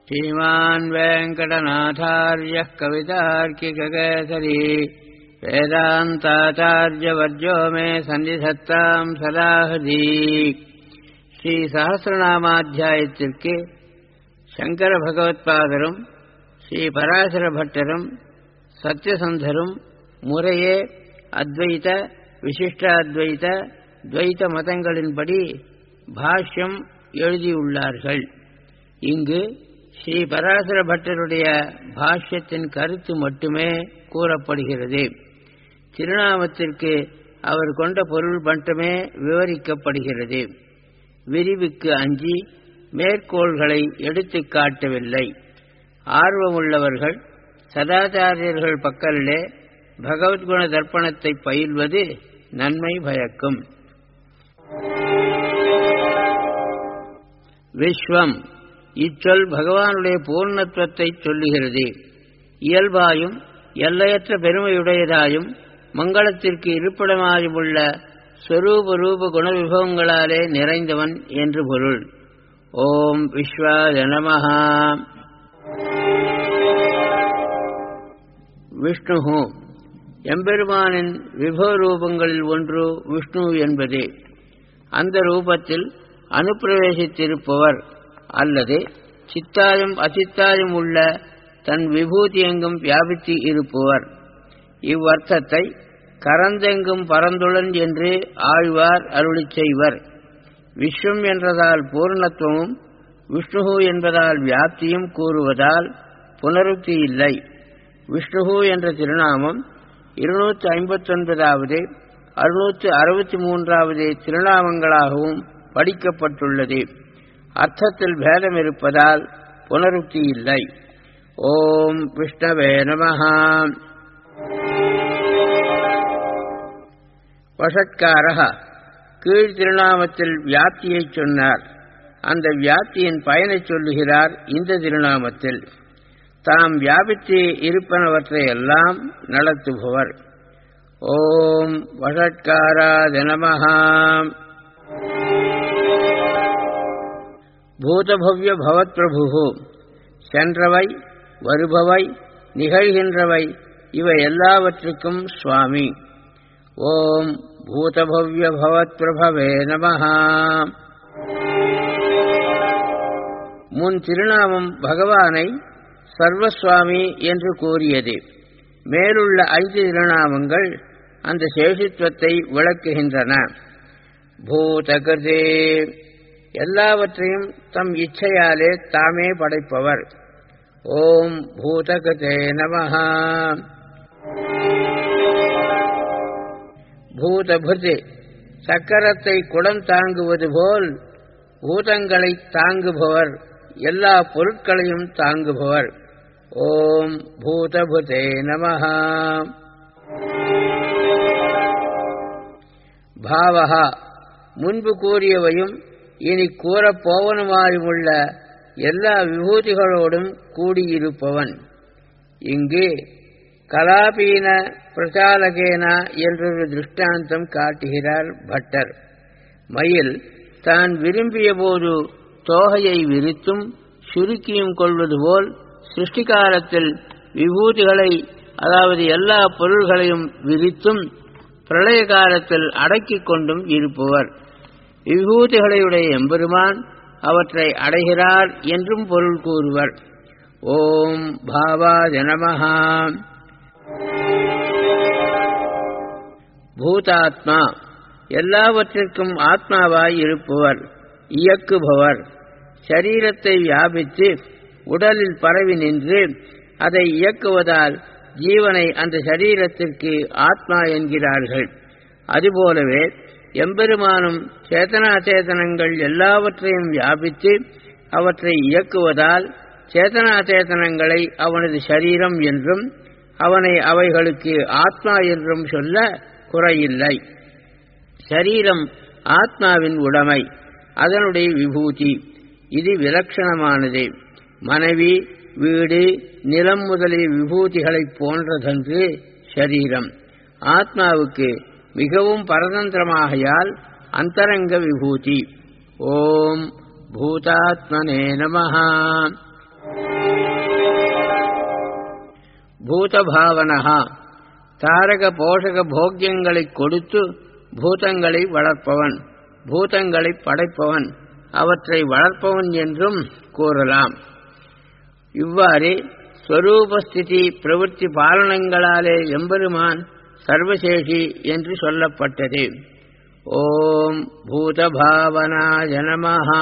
श्रीमान् वेङ्कटनाथार्यः कवितार्किककेसरी वेदान्ताचार्यवर्जो मे सन्निधत्ताम् सदा हृदि ஸ்ரீ சகசிரநாமாத்தியாயத்திற்கு சங்கர பகவத்பாதரும் ஸ்ரீ பராசர பட்டரும் சத்யசந்தரும் முறையே அத்வைத விசிஷ்டாத்வைத துவைத மதங்களின்படி பாஷ்யம் எழுதியுள்ளார்கள் இங்கு ஸ்ரீ பராசர பட்டருடைய பாஷ்யத்தின் கருத்து மட்டுமே கூறப்படுகிறது திருநாமத்திற்கு அவர் கொண்ட பொருள் மட்டுமே விவரிக்கப்படுகிறது விரிவுக்கு அஞ்சி மேற்கோள்களை எடுத்துக் காட்டவில்லை ஆர்வமுள்ளவர்கள் சதாச்சாரியர்கள் பக்கலிலே பகவத்குண தர்ப்பணத்தை பயில்வது நன்மை பயக்கும் விஸ்வம் இச்சொல் பகவானுடைய பூர்ணத்துவத்தை சொல்லுகிறது இயல்பாயும் எல்லையற்ற பெருமையுடையதாயும் மங்களத்திற்கு இருப்பிடமாயுமுள்ள ஸ்வரூப ரூப குணவிபவங்களாலே நிறைந்தவன் என்று பொருள் ஓம் விஸ்வாய நமஹா விஷ்ணு எம்பெருமானின் விபவ ரூபங்களில் ஒன்று விஷ்ணு என்பது அந்த ரூபத்தில் அனுப்பிரவேசித்திருப்பவர் அல்லது சித்தாயும் அச்சித்தாயும் உள்ள தன் விபூதி எங்கும் வியாபித்து இருப்பவர் இவ்வர்த்தத்தை கரந்தெங்கும் பரந்துளன் என்று ஆழ்வார் அருளி செய்வர் விஸ்வம் என்றதால் பூர்ணத்துவமும் விஷ்ணு என்பதால் வியாப்தியும் கூறுவதால் புனருக்தி இல்லை விஷ்ணு என்ற திருநாமம் இருநூற்று ஐம்பத்தொன்பதாவது அறுநூற்று அறுபத்தி மூன்றாவது திருநாமங்களாகவும் படிக்கப்பட்டுள்ளது அர்த்தத்தில் பேதம் இருப்பதால் புனருக்தி இல்லை ஓம் விஷ்ணவே நமஹா வஷட்காரக கீழ் திருநாமத்தில் வியாப்தியை சொன்னார் அந்த வியாப்தியின் பயனை சொல்லுகிறார் இந்த திருநாமத்தில் தாம் வியாபித்து இருப்பனவற்றை எல்லாம் நடத்துபவர் ஓம் வஷட்காராத நமஹா பூதபவ்ய பவத்பிரபு சென்றவை வருபவை நிகழ்கின்றவை இவை எல்லாவற்றுக்கும் சுவாமி ஓம் பூதபவ்ய பவத்பிரபவே நமஹா முன் திருநாமம் பகவானை சர்வசுவாமி என்று கூறியது மேலுள்ள ஐந்து திருநாமங்கள் அந்த சேஷித்துவத்தை விளக்குகின்றன பூதகதே எல்லாவற்றையும் தம் இச்சையாலே தாமே படைப்பவர் ஓம் பூதகதே நமஹா பூதபுது சக்கரத்தை குடம் தாங்குவது போல் பூதங்களை தாங்குபவர் எல்லா பொருட்களையும் தாங்குபவர் ஓம் பூதபுதே நமஹா பாவகா முன்பு கூறியவையும் இனி கூறப்போவனுமாயுமுள்ள எல்லா விபூதிகளோடும் கூடியிருப்பவன் இங்கு கலாபீன பிரசாலகேனா என்றொரு திருஷ்டாந்தம் காட்டுகிறார் பட்டர் மயில் தான் விரும்பிய போது தோகையை விரித்தும் சுருக்கியும் கொள்வது போல் சிருஷ்டிகாலத்தில் விபூதிகளை அதாவது எல்லா பொருள்களையும் விரித்தும் பிரளய காலத்தில் அடக்கிக் கொண்டும் இருப்பவர் விபூதிகளையுடைய எம்பெருமான் அவற்றை அடைகிறார் என்றும் பொருள் கூறுவர் ஓம் பாவா ஜனமஹா பூதாத்மா எல்லாவற்றிற்கும் ஆத்மாவாய் இருப்பவர் இயக்குபவர் சரீரத்தை வியாபித்து உடலில் பரவி நின்று அதை இயக்குவதால் ஜீவனை அந்த சரீரத்திற்கு ஆத்மா என்கிறார்கள் அதுபோலவே எம்பெருமானும் சேதனா சேதனங்கள் எல்லாவற்றையும் வியாபித்து அவற்றை இயக்குவதால் சேதனா சேதனங்களை அவனது சரீரம் என்றும் அவனை அவைகளுக்கு ஆத்மா என்றும் சொல்ல குறையில்லை சரீரம் ஆத்மாவின் உடைமை அதனுடைய விபூதி இது விலட்சணமானது மனைவி வீடு நிலம் முதலிய விபூதிகளைப் போன்றதன்று சரீரம் ஆத்மாவுக்கு மிகவும் பரதந்திரமாகையால் அந்தரங்க விபூதி ஓம் பூதாத்மனே நமஹா பூதபாவனஹா தாரக போஷக போக்கியங்களை கொடுத்து பூதங்களை வளர்ப்பவன் பூதங்களை படைப்பவன் அவற்றை வளர்ப்பவன் என்றும் கூறலாம் இவ்வாறு ஸ்வரூபஸ்திதி பிரவൃத்தி பாலனங்களாலே எம்பெருமான் சர்வசேஷி என்று சொல்லப்பட்டது ஓம் பூதபாவனாய நமஹா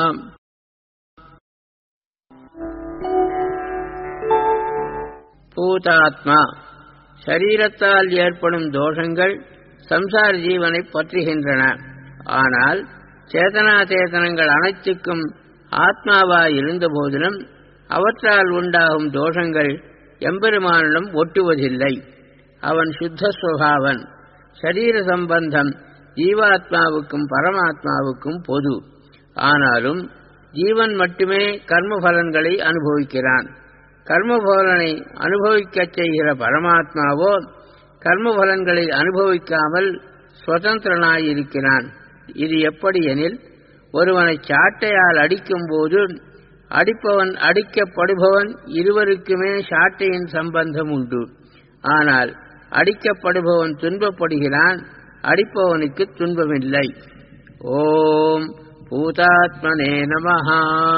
பூதாத்மா சரீரத்தால் ஏற்படும் தோஷங்கள் சம்சார ஜீவனை பற்றுகின்றன ஆனால் சேதனா சேதனங்கள் அனைத்துக்கும் ஆத்மாவாய் இருந்த போதிலும் அவற்றால் உண்டாகும் தோஷங்கள் எம்பெருமானிடம் ஒட்டுவதில்லை அவன் சுத்த சுகாவன் சரீர சம்பந்தம் ஜீவாத்மாவுக்கும் பரமாத்மாவுக்கும் பொது ஆனாலும் ஜீவன் மட்டுமே கர்மபலன்களை அனுபவிக்கிறான் கர்மபலனை அனுபவிக்கச் செய்கிற பரமாத்மாவோ கர்மபலன்களை அனுபவிக்காமல் சுதந்திரனாயிருக்கிறான் இது எப்படி எனில் ஒருவனை சாட்டையால் அடிக்கும்போது அடிப்பவன் அடிக்கப்படுபவன் இருவருக்குமே சாட்டையின் சம்பந்தம் உண்டு ஆனால் அடிக்கப்படுபவன் துன்பப்படுகிறான் அடிப்பவனுக்கு துன்பமில்லை ஓம் பூதாத்மனே நமஹா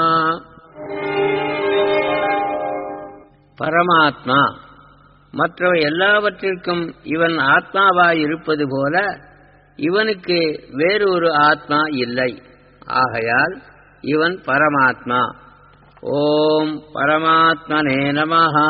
பரமாத்மா மற்றவை எல்லாவற்றிற்கும் இவன் ஆத்மாவாய் இருப்பது போல இவனுக்கு வேறு ஒரு ஆத்மா இல்லை ஆகையால் இவன் பரமாத்மா ஓம் பரமாத்மனே நமஹா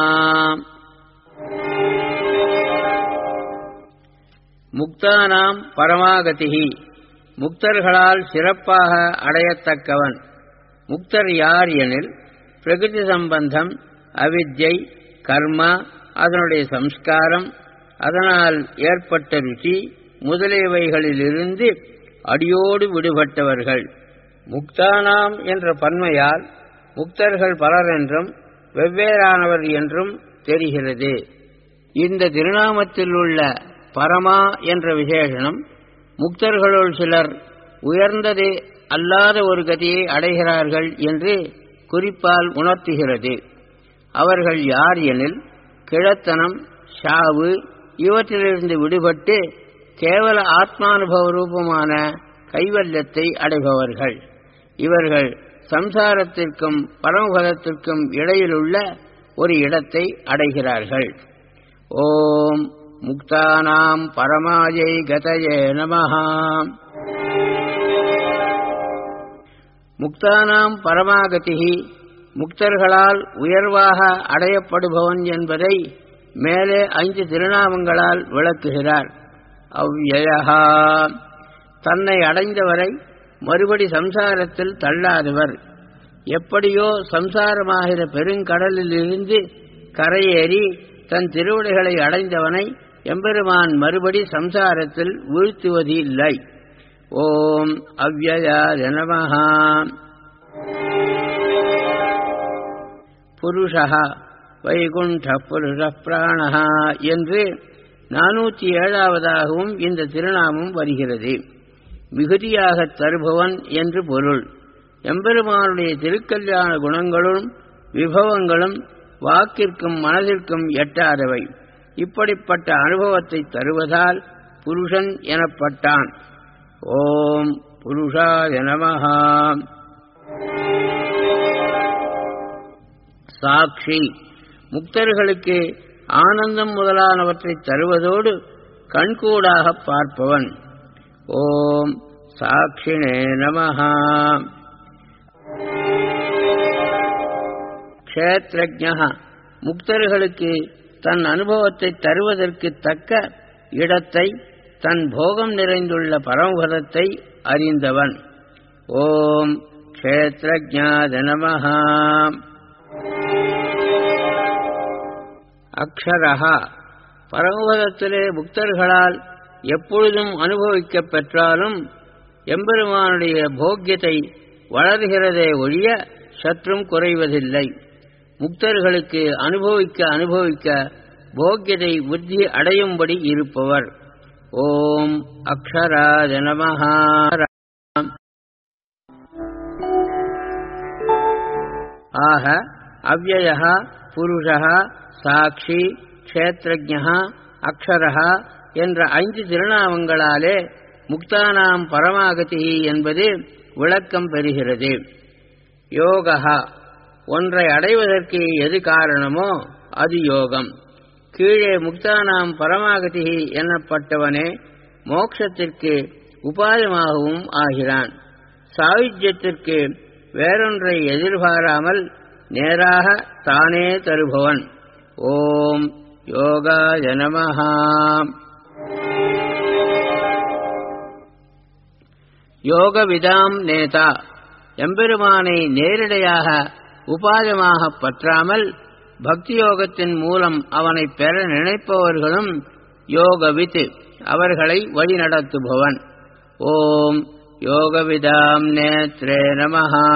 முக்தானாம் பரமாகதிகி முக்தர்களால் சிறப்பாக அடையத்தக்கவன் முக்தர் யார் எனில் பிரகிருதி சம்பந்தம் அவித்யை கர்மா அதனுடைய சம்ஸ்காரம் அதனால் ஏற்பட்ட ருச்சி முதலியவைகளிலிருந்து அடியோடு விடுபட்டவர்கள் முக்தானாம் என்ற பன்மையால் முக்தர்கள் பலர் என்றும் வெவ்வேறானவர் என்றும் தெரிகிறது இந்த திருநாமத்தில் உள்ள பரமா என்ற விசேஷனம் முக்தர்களுள் சிலர் உயர்ந்ததே அல்லாத ஒரு கதியை அடைகிறார்கள் என்று குறிப்பால் உணர்த்துகிறது அவர்கள் யார் எனில் கிழத்தனம் சாவு இவற்றிலிருந்து விடுபட்டு கேவல ஆத்மானுபவ ரூபமான கைவல்யத்தை அடைபவர்கள் இவர்கள் சம்சாரத்திற்கும் பரமபதத்திற்கும் இடையிலுள்ள ஒரு இடத்தை அடைகிறார்கள் ஓம் முக்தானாம் பரமாயை கதயே நமஹா முக்தானாம் பரமாகதிகி முக்தர்களால் உயர்வாக அடையப்படுபவன் என்பதை மேலே ஐந்து திருநாமங்களால் விளக்குகிறார் அவ்யயா தன்னை அடைந்தவரை மறுபடி சம்சாரத்தில் தள்ளாதவர் எப்படியோ சம்சாரமாகிற பெருங்கடலிலிருந்து கரையேறி தன் திருவிடைகளை அடைந்தவனை எம்பெருமான் மறுபடி சம்சாரத்தில் வீழ்த்துவது இல்லை ஓம் அவ்யயா நமஹா புருஷா வைகுண்ட புருஷ பிராணஹா என்று நானூற்றி ஏழாவதாகவும் இந்த திருநாமம் வருகிறது மிகுதியாகத் தருபவன் என்று பொருள் எம்பெருமானுடைய திருக்கல்யாண குணங்களும் விபவங்களும் வாக்கிற்கும் மனதிற்கும் எட்டாதவை இப்படிப்பட்ட அனுபவத்தை தருவதால் புருஷன் எனப்பட்டான் ஓம் புருஷாய நமஹா சாட்சி முக்தர்களுக்கு ஆனந்தம் முதலானவற்றை தருவதோடு கண்கூடாக பார்ப்பவன் ஓம் சாட்சிணே நமஹா க்ஷேத்ரஜா முக்தர்களுக்கு தன் அனுபவத்தை தருவதற்கு தக்க இடத்தை தன் போகம் நிறைந்துள்ள பரமபதத்தை அறிந்தவன் ஓம் க்ஷேத்ரஜாத நமஹா அக்ஷரஹா பரமபதத்திலே முக்தர்களால் எப்பொழுதும் அனுபவிக்கப் பெற்றாலும் எம்பெருமானுடைய போக்கியத்தை வளர்கிறதே ஒழிய சற்றும் குறைவதில்லை முக்தர்களுக்கு அனுபவிக்க அனுபவிக்க போக்கியதை புத்தி அடையும்படி இருப்பவர் ஓம் அக்ஷராஜ நமஹா ஆக அவ்வய புருஷ சாட்சி க்ஷேத்ரஜா அக்ஷர என்ற ஐந்து திருநாமங்களாலே முக்தானாம் பரமாகதி என்பது விளக்கம் பெறுகிறது யோகா ஒன்றை அடைவதற்கு எது காரணமோ அது யோகம் கீழே முக்தானாம் பரமாகதி எனப்பட்டவனே மோட்சத்திற்கு உபாயமாகவும் ஆகிறான் சாயுஜ்யத்திற்கு வேறொன்றை எதிர்பாராமல் நேராக தானே தருபவன் ஓம் யோகாய நமஹா யோகவிதாம் நேதா எம்பெருமானை நேரிடையாக உபாயமாக பற்றாமல் பக்தி யோகத்தின் மூலம் அவனை பெற நினைப்பவர்களும் யோகவித் அவர்களை வழிநடத்துபவன் ஓம் யோகவிதாம் நேத்ரே நமஹா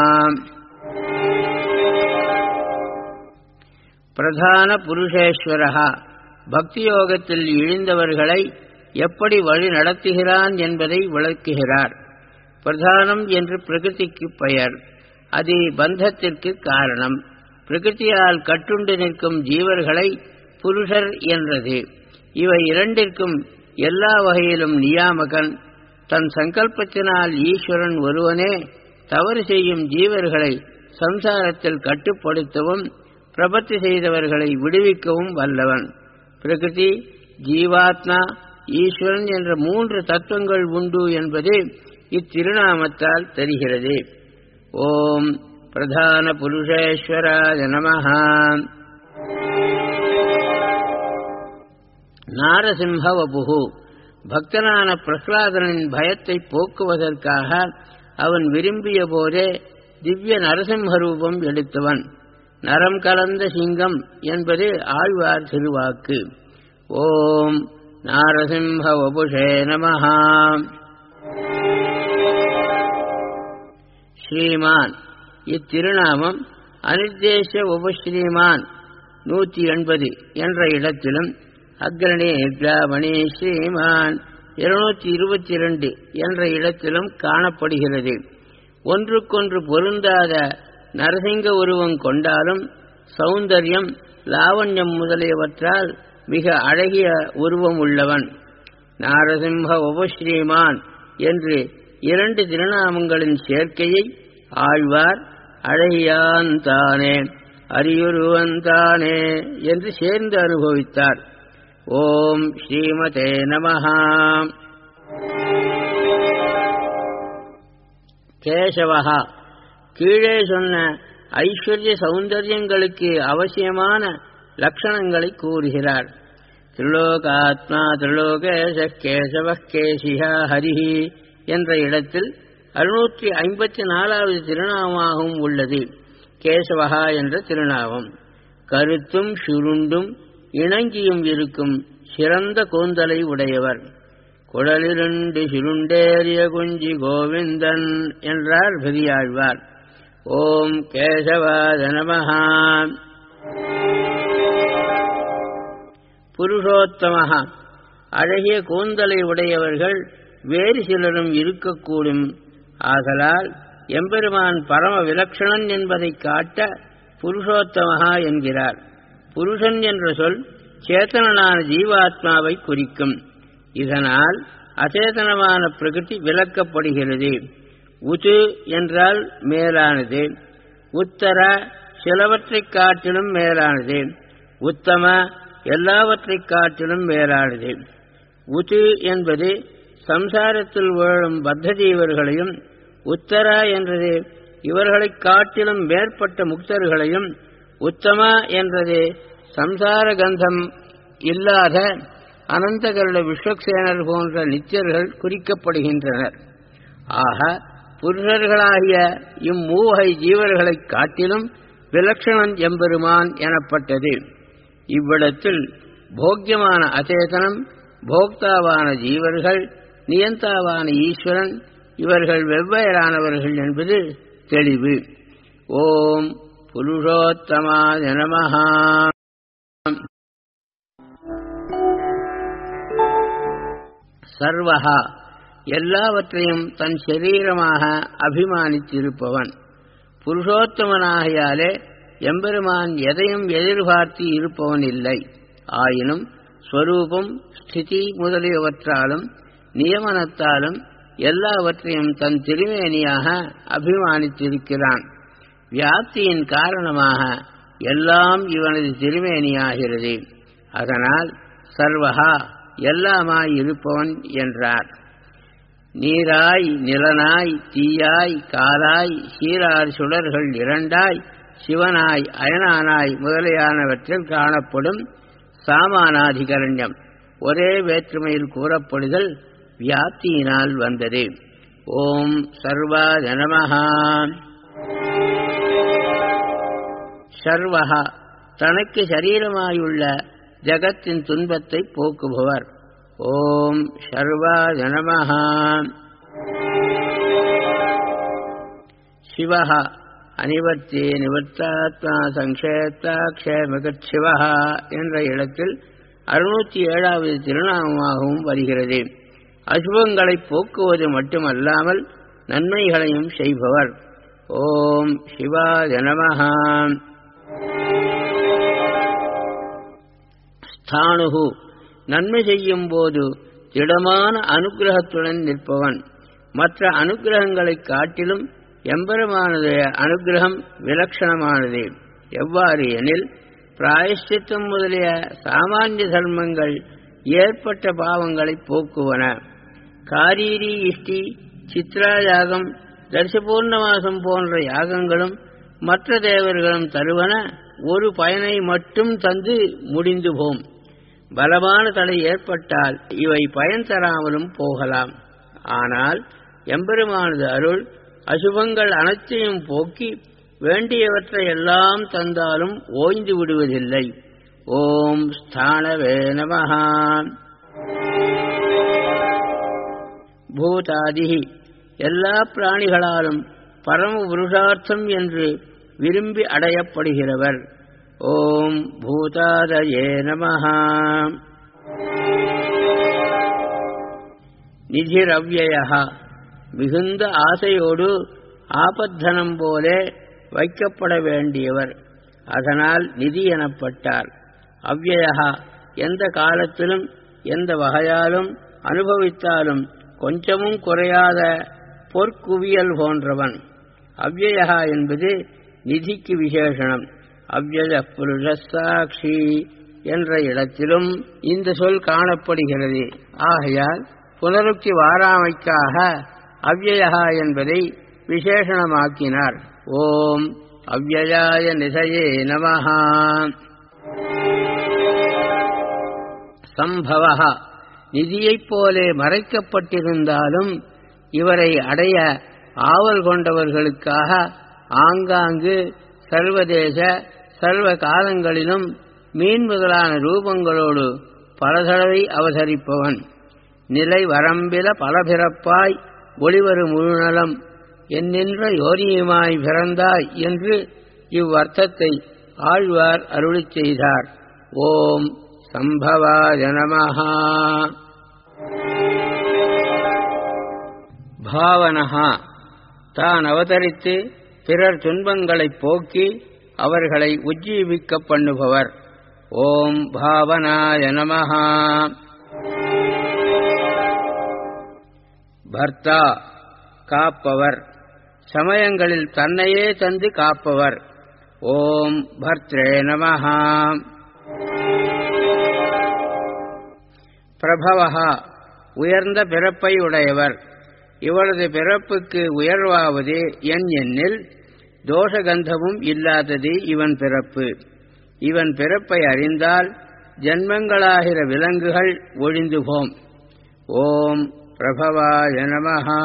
பிரதான புருஷேஸ்வரா பக்தி யோகத்தில் இழிந்தவர்களை எப்படி வழி நடத்துகிறான் என்பதை விளக்குகிறார் பிரதானம் என்று பிரகிருதிக்கு பெயர் அது பந்தத்திற்கு காரணம் பிரகிருதியால் கட்டுண்டு நிற்கும் ஜீவர்களை புருஷர் என்றது இவை இரண்டிற்கும் எல்லா வகையிலும் நியாமகன் தன் சங்கல்பத்தினால் ஈஸ்வரன் ஒருவனே தவறு செய்யும் ஜீவர்களை சம்சாரத்தில் கட்டுப்படுத்தவும் பிரபத்தி செய்தவர்களை விடுவிக்கவும் வல்லவன் பிரகிருதி ஜீவாத்மா ஈஸ்வரன் என்ற மூன்று தத்துவங்கள் உண்டு என்பது இத்திருநாமத்தால் தெரிகிறது ஓம் பிரதான புருஷேஸ்வராய நமஹா நாரசிம்ஹ வபுகு பக்தனான பிரகலாதனின் பயத்தை போக்குவதற்காக அவன் விரும்பிய போதே திவ்ய நரசிம்ம ரூபம் எடுத்தவன் நரம் கலந்த சிங்கம் என்பது ஆழ்வார் திருவாக்கு ஓம் நாரசிம்ஹ வபுஷே நமஹா ஸ்ரீமான் இத்திருநாமம் அனிர்தேச உபஸ்ரீமான் நூற்றி எண்பது என்ற இடத்திலும் அக்ரணி கிராமணி ஸ்ரீமான் இருநூற்றி இருபத்தி இரண்டு என்ற இடத்திலும் காணப்படுகிறது ஒன்றுக்கொன்று பொருந்தாத நரசிங்க உருவம் கொண்டாலும் சௌந்தர்யம் லாவண்யம் முதலியவற்றால் மிக அழகிய உருவம் உள்ளவன் நாரசிம்ஹ உபஸ்ரீமான் என்று இரண்டு திருநாமங்களின் சேர்க்கையை ஆழ்வார் அழகியான் தானே அரியுருவன் தானே என்று சேர்ந்து அனுபவித்தார் ஓம் ஸ்ரீமதே நமஹா கேசவஹா கீழே சொன்ன ஐஸ்வர்ய சௌந்தரியங்களுக்கு அவசியமான லட்சணங்களை கூறுகிறார் திரிலோகாத்மா திரிலோகேச கேசவ கேசிஹா ஹரிஹி என்ற இடத்தில் அறுநூற்றி ஐம்பத்தி நாலாவது திருநாமாகவும் உள்ளது கேசவகா என்ற திருநாமம் கருத்தும் சுருண்டும் இணங்கியும் இருக்கும் சிறந்த கூந்தலை உடையவர் குடலிருண்டு சுருண்டேறிய குஞ்சி கோவிந்தன் என்றார் பெரியாழ்வார் ஓம் கேசவாத நமஹா புருஷோத்தமஹா அழகிய கூந்தலை உடையவர்கள் வேறு சிலரும் இருக்கக்கூடும் ஆதலால் எம்பெருமான் பரம விலட்சணன் என்பதை காட்ட புருஷோத்தமஹா என்கிறார் புருஷன் என்ற சொல் சேத்தனனான ஜீவாத்மாவை குறிக்கும் இதனால் அச்சேதனமான பிரகிருதி விளக்கப்படுகிறது உது என்றால் மேலானது உத்தர சிலவற்றைக் காட்டிலும் மேலானது உத்தம எல்லாவற்றைக் காட்டிலும் மேலானது உது என்பது சம்சாரத்தில் வாழும் பத்த ஜீவர்களையும் உத்தரா என்றது இவர்களைக் காட்டிலும் மேற்பட்ட முக்தர்களையும் உத்தமா என்றது சம்சார கந்தம் இல்லாத அனந்தகருட விஸ்வக்சேனர் போன்ற நித்தியர்கள் குறிக்கப்படுகின்றனர் ஆக புருஷர்களாகிய இம்மூவகை ஜீவர்களைக் காட்டிலும் விலட்சணன் எம்பெருமான் எனப்பட்டது இவ்விடத்தில் போக்கியமான அச்சேதனம் போக்தாவான ஜீவர்கள் நியந்தாவான ஈஸ்வரன் இவர்கள் வெவ்வேறானவர்கள் என்பது தெளிவு ஓம் புருஷோத்தமாய நமஹா சர்வஹா எல்லாவற்றையும் தன் சரீரமாக அபிமானித்திருப்பவன் புருஷோத்தமனாகையாலே எம்பெருமான் எதையும் எதிர்பார்த்து இருப்பவன் இல்லை ஆயினும் ஸ்வரூபம் ஸ்திதி முதலியவற்றாலும் நியமனத்தாலும் எல்லாவற்றையும் தன் திருமேனியாக அபிமானித்திருக்கிறான் வியாப்தியின் காரணமாக எல்லாம் இவனது திருமேனியாகிறது அதனால் சர்வகா எல்லாமாய் இருப்பவன் என்றார் நீராய் நிலனாய் தீயாய் காலாய் சீரார் சுடர்கள் இரண்டாய் சிவனாய் அயனானாய் முதலியானவற்றில் காணப்படும் சாமானாதிகரண்யம் ஒரே வேற்றுமையில் கூறப்படுதல் வியாப்தியினால் வந்தது ஓம் சர்வா ஜனமஹா சர்வஹா தனக்கு சரீரமாயுள்ள ஜகத்தின் துன்பத்தை போக்குபவர் ஓம் சர்வா ஜனமஹா சிவஹா அனிவர்த்தி நிவர்த்தாத்மா சங்கேத்தா க்ஷேமகட்சிவா என்ற இடத்தில் அறுநூற்றி ஏழாவது திருநாமமாகவும் வருகிறது அசுபங்களை போக்குவது மட்டுமல்லாமல் நன்மைகளையும் செய்பவர் ஓம் சிவா ஜனமஹா ஸ்தானுகு நன்மை செய்யும் போது திடமான அனுகிரகத்துடன் நிற்பவன் மற்ற அனுகிரகங்களைக் காட்டிலும் எம்பெருமானது அனுகிரகம் விலட்சணமானது எவ்வாறு எனில் பிராயஷ்சித்தம் முதலிய சாமானிய தர்மங்கள் ஏற்பட்ட பாவங்களை போக்குவன காரீரி இஷ்டி சித்ரா யாகம் தர்சபூர்ணமாசம் போன்ற யாகங்களும் மற்ற தேவர்களும் தருவன ஒரு பயனை மட்டும் தந்து முடிந்து போம் பலமான தடை ஏற்பட்டால் இவை பயன் தராமலும் போகலாம் ஆனால் எம்பெருமானது அருள் அசுபங்கள் அனைத்தையும் போக்கி வேண்டியவற்றை எல்லாம் தந்தாலும் ஓய்ந்து விடுவதில்லை ஓம் ஸ்தானவே நமஹா பூதாதிகி எல்லா பிராணிகளாலும் பரம புருஷார்த்தம் என்று விரும்பி அடையப்படுகிறவர் ஓம் பூதாதயே நமஹா நிதிரவ்யயா மிகுந்த ஆசையோடு ஆபத்தனம் போலே வைக்கப்பட வேண்டியவர் அதனால் நிதி எனப்பட்டார் அவ்யயா எந்த காலத்திலும் எந்த வகையாலும் அனுபவித்தாலும் கொஞ்சமும் குறையாத பொற்குவியல் போன்றவன் அவ்யயா என்பது நிதிக்கு விசேஷனம் அவ்யய புருஷாட்சி என்ற இடத்திலும் இந்த சொல் காணப்படுகிறது ஆகையால் புனருக்தி வாராமைக்காக அவ்யயா என்பதை விசேஷணமாக்கினார் ஓம் அவ்யயாய நிசையே நமஹா சம்பவ நிதியைப் போலே மறைக்கப்பட்டிருந்தாலும் இவரை அடைய ஆவல் கொண்டவர்களுக்காக ஆங்காங்கு சர்வதேச சர்வ காலங்களிலும் மீன் முதலான ரூபங்களோடு பல தடவை அவதரிப்பவன் நிலை வரம்பில பலபிறப்பாய் ஒளிவரு முழுநலம் என்னென்ற யோனியுமாய் பிறந்தாய் என்று இவ்வர்த்தத்தை ஆழ்வார் அருளிச் செய்தார் ஓம் சம்பவாய நமஹா பாவனஹா தான் அவதரித்து பிறர் துன்பங்களைப் போக்கி அவர்களை உஜ்ஜீவிக்க பண்ணுபவர் ஓம் பாவனாய நமஹா பர்த்தா காப்பவர் சமயங்களில் தன்னையே தந்து காப்பவர் ஓம் பர்த்ரே நமஹா பிரபவஹா உயர்ந்த பிறப்பை உடையவர் இவரது பிறப்புக்கு உயர்வாவது என் எண்ணில் தோஷகந்தமும் இல்லாதது இவன் பிறப்பு இவன் பிறப்பை அறிந்தால் ஜன்மங்களாகிற விலங்குகள் ஒழிந்து போம் ஓம் பிரபவாய நமஹா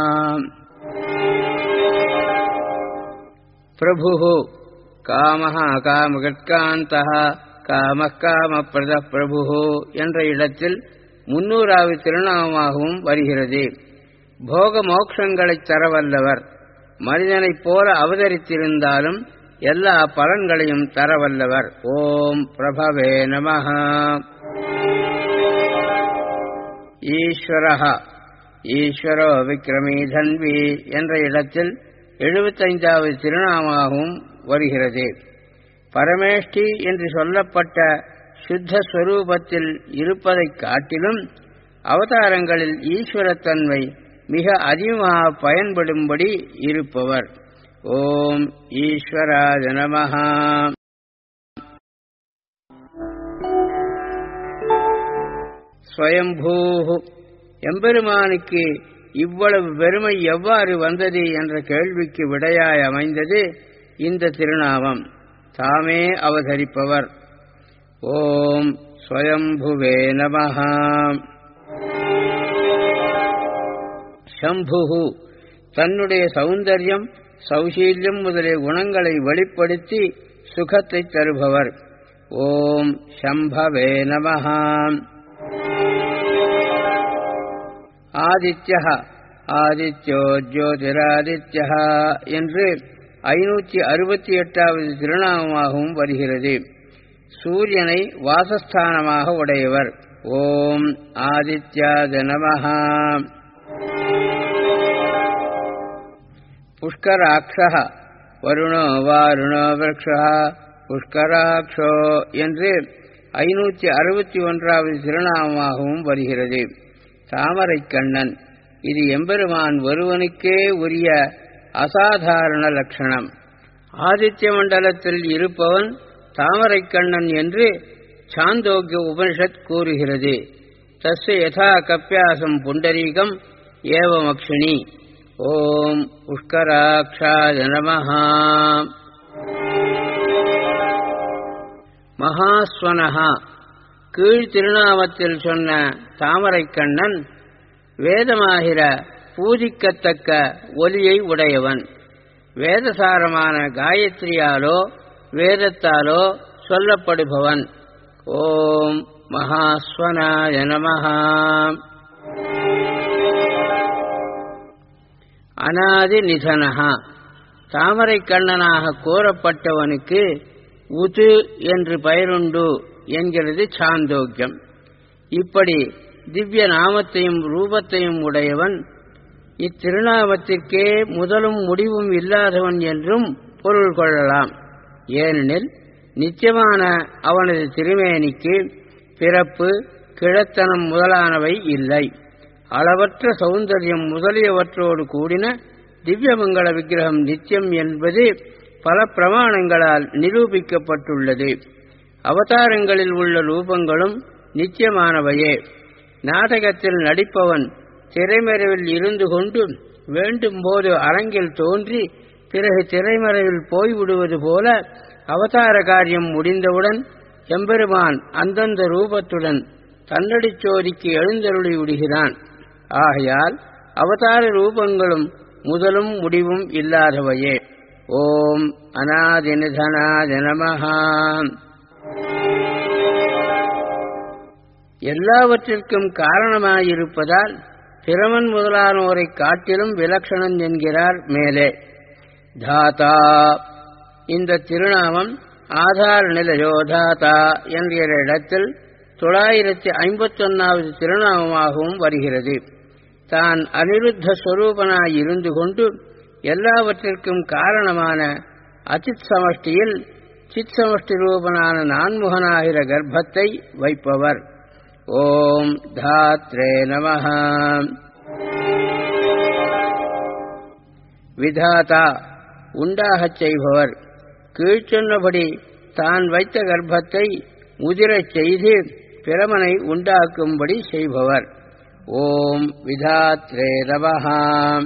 பிரபு காமஹ காமகட்காந்தः காம காமப்பிரத பிரபு என்ற இடத்தில் முன்னூறாவது திருநாமமாகவும் வருகிறது போக மோட்சங்களைத் தரவல்லவர் மனிதனைப் போல அவதரித்திருந்தாலும் எல்லா பலன்களையும் தரவல்லவர் ஓம் பிரபவே நமஹ ஈஸ்வரஹா ஈஸ்வரோ விக்ரமி தன்வி என்ற இடத்தில் எழுபத்தைந்தாவது திருநாமாகவும் வருகிறது பரமேஷ்டி என்று சொல்லப்பட்ட சுத்த ஸ்வரூபத்தில் இருப்பதைக் காட்டிலும் அவதாரங்களில் ஈஸ்வரத்தன்மை மிக அதிகமாக பயன்படும்படி இருப்பவர் ஓம் ஈஸ்வராஜ நமஹா ஸ்வயம்பூஹு எம்பெருமானுக்கு இவ்வளவு பெருமை எவ்வாறு வந்தது என்ற கேள்விக்கு விடையாய் அமைந்தது இந்த திருநாமம் தாமே அவதரிப்பவர் ஓம் ஸ்வயம்புவே நமஹா சம்புகு தன்னுடைய சௌந்தர்யம் சௌசீல்யம் முதலிய குணங்களை வெளிப்படுத்தி சுகத்தை தருபவர் ஓம் சம்பவே நமஹா ஆதித்ய ஆதித்யோ ஜோதிராதித்ய என்று ஐநூற்றி அறுபத்தி எட்டாவது திருநாமமாகவும் வருகிறது சூரியனை வாசஸ்தானமாக உடையவர் ஓம் ஆதித்யாத நமஹா புஷ்கராட்ச வருணோ வாருணோ விரக்ஷா புஷ்கராட்சோ என்று ஐநூற்றி அறுபத்தி ஒன்றாவது திருநாமமாகவும் வருகிறது தாமரை கண்ணன் இது எம்பெருமான் ஒருவனுக்கே உரிய அசாதாரண லட்சணம் ஆதித்ய மண்டலத்தில் இருப்பவன் தாமரை கண்ணன் என்று சாந்தோக்கிய உபனிஷத் கூறுகிறது தஸ்ய யதா கப்பியாசம் புண்டரீகம் ஏவமக்ஷிணி ஓம் புஷ்கராட்சாய நமஹா மகாஸ்வனஹா கீழ் திருநாமத்தில் சொன்ன தாமரைக்கண்ணன் வேதமாகிற பூஜிக்கத்தக்க ஒலியை உடையவன் வேதசாரமான காயத்ரியாலோ வேதத்தாலோ சொல்லப்படுபவன் ஓம் மகாஸ்வனாய நமஹா அனாதி நிதனஹா தாமரை கண்ணனாக கூறப்பட்டவனுக்கு உது என்று பெயருண்டு என்கிறது சாந்தோக்கியம் இப்படி திவ்ய நாமத்தையும் ரூபத்தையும் உடையவன் இத்திருநாமத்திற்கே முதலும் முடிவும் இல்லாதவன் என்றும் பொருள் கொள்ளலாம் ஏனெனில் நிச்சயமான அவனது திருமேனிக்கு பிறப்பு கிழத்தனம் முதலானவை இல்லை அளவற்ற சௌந்தரியம் முதலியவற்றோடு கூடின திவ்யமங்கள விக்கிரகம் நித்தியம் என்பது பல பிரமாணங்களால் நிரூபிக்கப்பட்டுள்ளது அவதாரங்களில் உள்ள ரூபங்களும் நித்தியமானவையே நாடகத்தில் நடிப்பவன் திரைமறைவில் இருந்து கொண்டு வேண்டும் போது அரங்கில் தோன்றி பிறகு திரைமறைவில் போய்விடுவது போல அவதார காரியம் முடிந்தவுடன் எம்பெருமான் அந்தந்த ரூபத்துடன் தன்னடிச் சோதிக்கு எழுந்தருளி விடுகிறான் ஆகையால் அவதார ரூபங்களும் முதலும் முடிவும் இல்லாதவையே ஓம் அநாதினிதனாத நமஹா எல்லாவற்றிற்கும் காரணமாயிருப்பதால் பிரமன் முதலானோரை காட்டிலும் விலட்சணம் என்கிறார் மேலே தாதா இந்த திருநாமம் ஆதார நிலையோ தாதா என்கிற இடத்தில் தொள்ளாயிரத்தி ஐம்பத்தொன்னாவது திருநாமமாகவும் வருகிறது தான் அனிருத்த ஸ்வரூபனாய் இருந்து கொண்டு எல்லாவற்றிற்கும் காரணமான அச்சித் சமஷ்டியில் சித் சமஷ்டி ரூபனான நான்முகனாகிற கர்ப்பத்தை வைப்பவர் ஓம் தாத்ரே நமஹ விதாதா உண்டாகச் செய்பவர் கீழ்ச்சொன்னபடி தான் வைத்த கர்ப்பத்தை முதிரச் செய்து பிரமனை உண்டாக்கும்படி செய்பவர் ஓம் விதாத்ரே நமஹா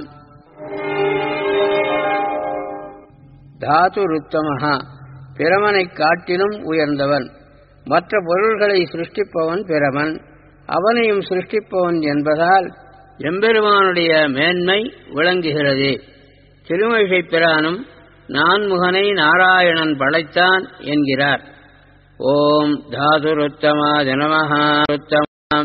தாதுருத்தமஹா பிரமனைக் காட்டிலும் உயர்ந்தவன் மற்ற பொருள்களை சிருஷ்டிப்பவன் பிரமன் அவனையும் சிருஷ்டிப்பவன் என்பதால் எம்பெருமானுடைய மேன்மை விளங்குகிறது திருமழிசை பிரானும் நான்முகனை நாராயணன் படைத்தான் என்கிறார் ஓம் தாதுருத்தமா ஜனமஹா உத்தம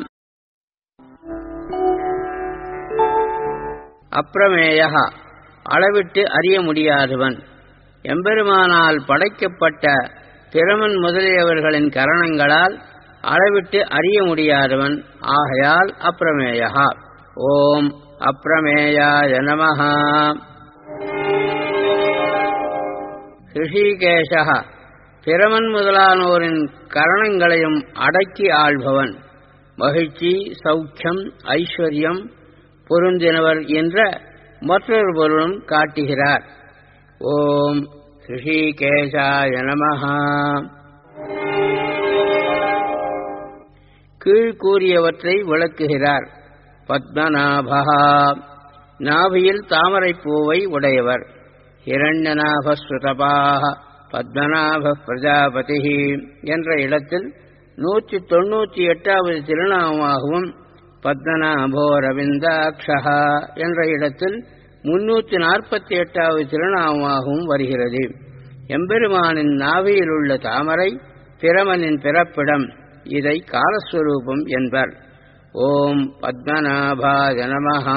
அப்பிரமேய அளவிட்டு அறிய முடியாதவன் எம்பெருமானால் படைக்கப்பட்ட பிரமன் முதலியவர்களின் கரணங்களால் அளவிட்டு அறிய முடியாதவன் ஆகையால் அப்பிரமேயா ஓம் அப்பிரமேயாய நமஹா ரிஷிகேஷ பிரமன் முதலானோரின் கரணங்களையும் அடக்கி ஆள்பவன் மகிழ்ச்சி சௌக்கியம் ஐஸ்வர்யம் பொருந்தினவர் என்ற மற்றொரு பொருளும் காட்டுகிறார் ஓம் ரிஷிகேசாய நமஹா கீழ்கூறியவற்றை விளக்குகிறார் பத்மநாபா நாபியில் தாமரைப் பூவை உடையவர் இரண்யநாபஸ்ருதபாக பத்மநாப பிரஜாபதி என்ற இடத்தில் நூற்றி தொன்னூற்றி எட்டாவது திருநாமமாகவும் பத்மநாபோ ரவிந்தாட்சா என்ற இடத்தில் முன்னூற்றி நாற்பத்தி எட்டாவது திருநாமமாகவும் வருகிறது எம்பெருமானின் நாவியில் உள்ள தாமரை பிரமனின் பிறப்பிடம் இதை காலஸ்வரூபம் என்பர் ஓம் பத்மநாபாய நமஹா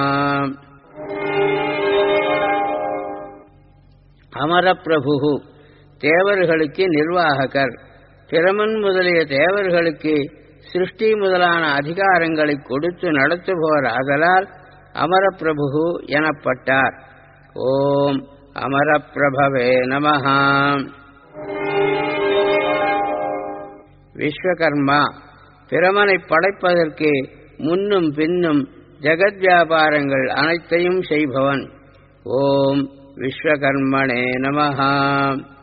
அமரப்பிரபு தேவர்களுக்கு நிர்வாககர் பிரமன் முதலிய தேவர்களுக்கு சிருஷ்டி முதலான அதிகாரங்களை கொடுத்து நடத்துபவர் ஆதலால் அமரப்பிரபு எனப்பட்டார் ஓம் அமரப்பிரபவே நமஹா விஸ்வகர்மா பிரமனை படைப்பதற்கு முன்னும் பின்னும் ஜெகத் வியாபாரங்கள் அனைத்தையும் செய்பவன் ஓம் விஸ்வகர்மணே நமஹா